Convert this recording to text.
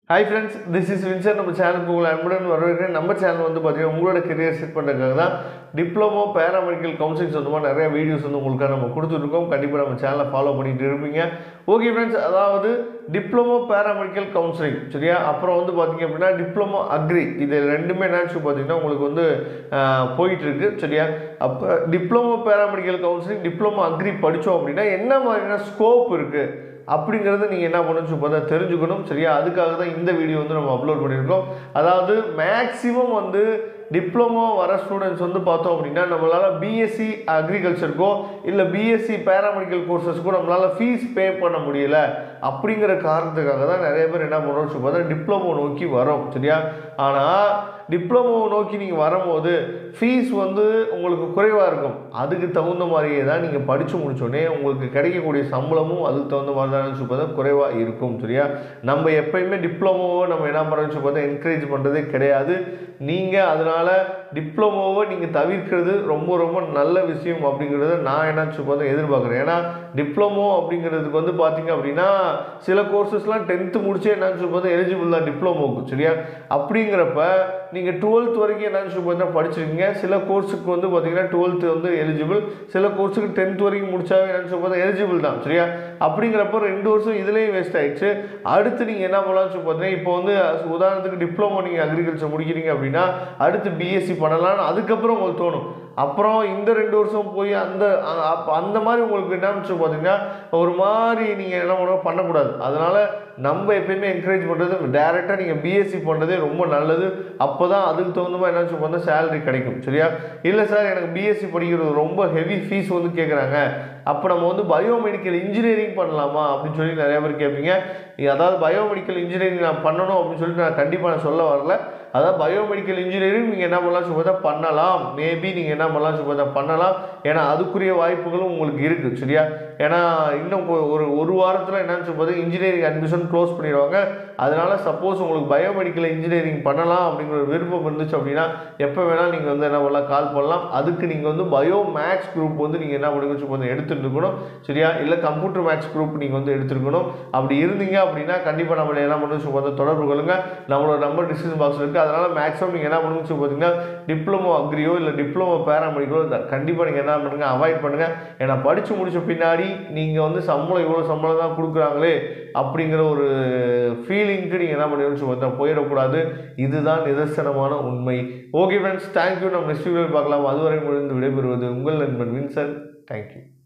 hi friends this is வின்சர் நம்ம சேனலுக்கு உங்களை அன்புடன் வரவேற்கிறேன் நம்ம சேனல் வந்து பார்த்தீங்கன்னா உங்களோட கெரியர் செட் பண்ணுறதுக்காக தான் டிப்ளமோ பேராமெடிக்கல் கவுன்சிலிங் சொந்தமாக நிறைய வீடியோஸ் வந்து உங்களுக்காக நம்ம கொடுத்துருக்கோம் கண்டிப்பாக நம்ம சேனலை ஃபாலோ பண்ணிட்டு இருப்பீங்க ஓகே ஃப்ரெண்ட்ஸ் அதாவது டிப்ளமோ பேராமெடிக்கல் கவுன்சிலிங் சரியா அப்புறம் வந்து பார்த்தீங்க அப்படின்னா டிப்ளமோ அக்ரி இது ரெண்டுமே என்னன்னு பார்த்தீங்கன்னா உங்களுக்கு வந்து ஆஹ், போயிட்டு இருக்கு சரியா அப்போ diploma paramedical counselling diploma agri படித்தோம் அப்படின்னா என்ன மாதிரியான ஸ்கோப் இருக்குது அப்படிங்கிறத நீங்கள் என்ன பண்ணணும்னு சொல்லி பார்த்தா தெரிஞ்சுக்கணும் சரியா அதுக்காக தான் இந்த வீடியோ வந்து நம்ம அப்லோட் பண்ணியிருக்கோம் அதாவது மேக்ஸிமம் வந்து டிப்ளமோ வர ஸ்டூடெண்ட்ஸ் வந்து பார்த்தோம் அப்படின்னா நம்மளால் பிஎஸ்சி அக்ரிகல்ச்சருக்கோ இல்லை பிஎஸ்சி பேராமெடிக்கல் கோர்சஸ்க்கோ நம்மளால் ஃபீஸ் பே பண்ண முடியல அப்படிங்கிற காரணத்துக்காக தான் நிறைய பேர் என்ன பண்ணுறோம்னு சொல்லி பார்த்தா டிப்ளமோ நோக்கி வரோம் சரியா ஆனால் டிப்ளமோ நோக்கி நீங்கள் வரும்போது ஃபீஸ் வந்து உங்களுக்கு குறைவாக இருக்கும் அதுக்கு தகுந்த மாதிரியே தான் நீங்கள் படித்து முடிச்சோடனே உங்களுக்கு கிடைக்கக்கூடிய சம்பளமும் அதுக்கு தகுந்த மாதிரி தான் சொல்லி பார்த்தா குறைவாக இருக்கும் சரியா நம்ம எப்பயுமே டிப்ளமோவை நம்ம என்ன பண்ணுறோம்னு சொல்லி பார்த்தா என்கரேஜ் பண்ணுறதே கிடையாது நீங்கள் அதனால் டிப்ளமோவை நீங்கள் தவிர்க்கிறது ரொம்ப ரொம்ப நல்ல விஷயம் அப்படிங்கிறத நான் என்ன சொல்லி பார்த்தா எதிர்பார்க்குறேன் ஏன்னா டிப்ளமோ அப்படிங்கிறதுக்கு வந்து பார்த்தீங்க அப்படின்னா சில கோர்சஸ்லாம் டென்த்து முடிச்சே என்னன்னு சொல்லி பார்த்தா எலிஜிபிள் தான் டிப்ளமோவுக்கு சரியா அப்படிங்கிறப்ப நீங்கள் டுவெல்த் வரைக்கும் என்னன்னு சொல்லி பார்த்தா படிச்சிருக்கீங்க சில கோர்ஸுக்கு வந்து பார்த்தீங்கன்னா டுவெல்த்து வந்து எலிஜிபிள் சில கோர்ஸுக்கு டென்த் வரைக்கும் முடிச்சாவே என்னன்னு சொல்லி பார்த்தா எலிஜிபிள் தான் சரியா அப்படிங்கிறப்ப ரெண்டு வருஷம் இதுலேயும் வேஸ்ட் ஆயிடுச்சு அடுத்து நீங்கள் என்ன பண்ணலாம்னு சொல்லி பார்த்தீங்கன்னா இப்போ வந்து உதாரணத்துக்கு டிப்ளமோ நீங்கள் அக்ரிகல்ச்சர் முடிக்கிறீங்க அப்படின்னா அடுத்து பிஎஸ்சி பண்ணலாம்னு அதுக்கப்புறம் உங்களுக்கு தோணும் அப்புறம் இந்த ரெண்டு வருஷம் போய் அந்த அ- அப்ப அந்த மாதிரி உங்களுக்கு என்னன்னு சொல்லி பார்த்தீங்கன்னா ஒரு மாதிரி நீங்கள் என்ன பண்ண பண்ணக்கூடாது அதனால் நம்ம எப்பயுமே என்கரேஜ் பண்ணுறது டேரெக்டாக நீங்கள் பிஎஸ்சி பண்ணுறதே ரொம்ப நல்லது அப்போ தான் அதுக்கு தகுந்த மாதிரி என்ன சொல்லி பார்த்தா சேலரி கிடைக்கும் சரியா இல்லை சார் எனக்கு பிஎஸ்சி படிக்கிறது ரொம்ப ஹெவி ஃபீஸ் வந்து கேட்குறாங்க அப்போ நம்ம வந்து பயோமெடிக்கல் இன்ஜினியரிங் பண்ணலாமா அப்படின்னு சொல்லி நிறைய பேர் கேட்பீங்க அதாவது பயோமெடிக்கல் இன்ஜினியரிங் நான் பண்ணணும் அப்படின்னு சொல்லிட்டு நான் கண்டிப்பாக நான் சொல்ல வரல அதாவது பயோமெடிக்கல் இன்ஜினியரிங் நீங்கள் என்ன பண்ணலாம் சொல்லி பார்த்தா பண்ணலாம் மேபி நீங்கள் என்ன பண்ணலாம் சொல்லி பார்த்தா பண்ணலாம் ஏன்னா அதுக்குரிய வாய்ப்புகளும் உங்களுக்கு இருக்குது சரியா ஏன்னா இன்னும் கொ- ஒரு ஒரு வாரத்தில் என்னன்னு சொல்லி பார்த்தா இன்ஜினியரிங் அட்மிஷன் க்ளோஸ் பண்ணிடுவாங்க அதனால சப்போஸ் உங்களுக்கு பயோமெடிக்கல் இன்ஜினியரிங் பண்ணலாம் அப்படிங்கிற ஒரு விருப்பம் இருந்துச்சு அப்படின்னா எப்போ வேணால் நீங்கள் வந்து என்ன பண்ணலாம் கால் பண்ணலாம் அதுக்கு நீங்கள் வந்து பயோ மேக்ஸ் குரூப் வந்து நீங்கள் என்ன பண்ணுங்க சொல்லி பார்த்தா எடுத்துட்டு இருக்கணும் சரியா இல்லை கம்ப்யூட்டர் மேக்ஸ் குரூப் நீங்கள் வந்து எடுத்துருக்கணும் அப்படி இருந்தீங்க அப்படின்னா கண்டிப்பாக நம்மளை என்ன பண்ணுங்க சொல்லி பார்த்தா தொடர்பு கொள்ளுங்க நம்மளோட நம்பர் டிஸ்கிரிப்ஷன் பாக்ஸ் இருக்குது அதனால் மேக்ஸிமம் நீங்கள் என்ன பண்ணுங்க சொல்லி பார்த்தீங்கன்னா டிப்ளமோ அக்ரியோ இல்லை டிப்ளமோ பேராமெடிக்கலோ கண்டிப்பாக நீங்கள் என்ன பண்ணுங்க அவாய்ட் பண்ணுங்கள் ஏன்னா படித்து முடிச்ச பின்னாடி நீங்கள் வந்து சம்பளம் இவ்வளோ சம்பளம் தான் கொடுக்குறாங்களே அப்படிங்கிற ஒரு ஃபீலிங்க்கு நீங்கள் என்ன பண்ணுறீங்கன்னு சொல்லி பார்த்தா போயிடக்கூடாது இதுதான் நிதர்சனமான உண்மை ஓகே ஃப்ரெண்ட்ஸ் தேங்க்யூ நம்ம நெக்ஸ்ட் வீடியோ பார்க்கலாம் அதுவரை முடிந்து விடைபெறுவது உங்கள் நண்பன் வின்சன் தேங்க்யூ